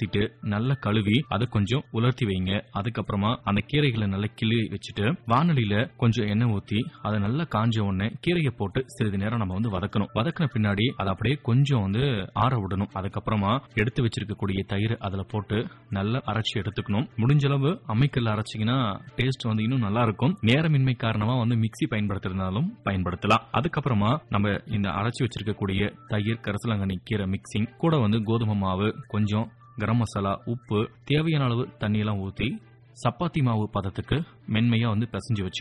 அலசிட்டு நல்லா கழுவி அதை கொஞ்சம் உலர்த்தி வைங்க அதுக்கப்புறமா அந்த கீரைகளை நல்லா கிள்ளி வச்சுட்டு வானொலியில கொஞ்சம் எண்ணெய் ஊத்தி அதை நல்லா காஞ்ச உடனே கீரையை போட்டு சிறிது நேரம் நம்ம வந்து வதக்கணும் வதக்கின பின்னாடி அதை அப்படியே கொஞ்சம் வந்து ஆற விடணும் அதுக்கப்புறமா எடுத்து வச்சிருக்கக்கூடிய தயிர் அதுல போட்டு நல்லா அரைச்சி எடுத்துக்கணும் முடிஞ்ச அளவு அம்மிக்கல்ல அரைச்சிங்கன்னா டேஸ்ட் வந்து இன்னும் நல்லா இருக்கும் நேரமின்மை காரணமா வந்து மிக்ஸி பயன்படுத்துறதுனாலும் பயன்படுத்தலாம் அதுக்கப்புறமா நம்ம இந்த அரைச்சி வச்சிருக்கக்கூடிய தயிர் கரிசலாங்கண்ணி கீரை மிக்சிங் கூட வந்து கோதுமை மாவு கொஞ்சம் கரம் மசாலா உப்பு தேவையான அளவு தண்ணி எல்லாம் ஊத்தி சப்பாத்தி மாவு பதத்துக்கு மென்மையா வந்து பிசைஞ்சு வச்சுக்கணும்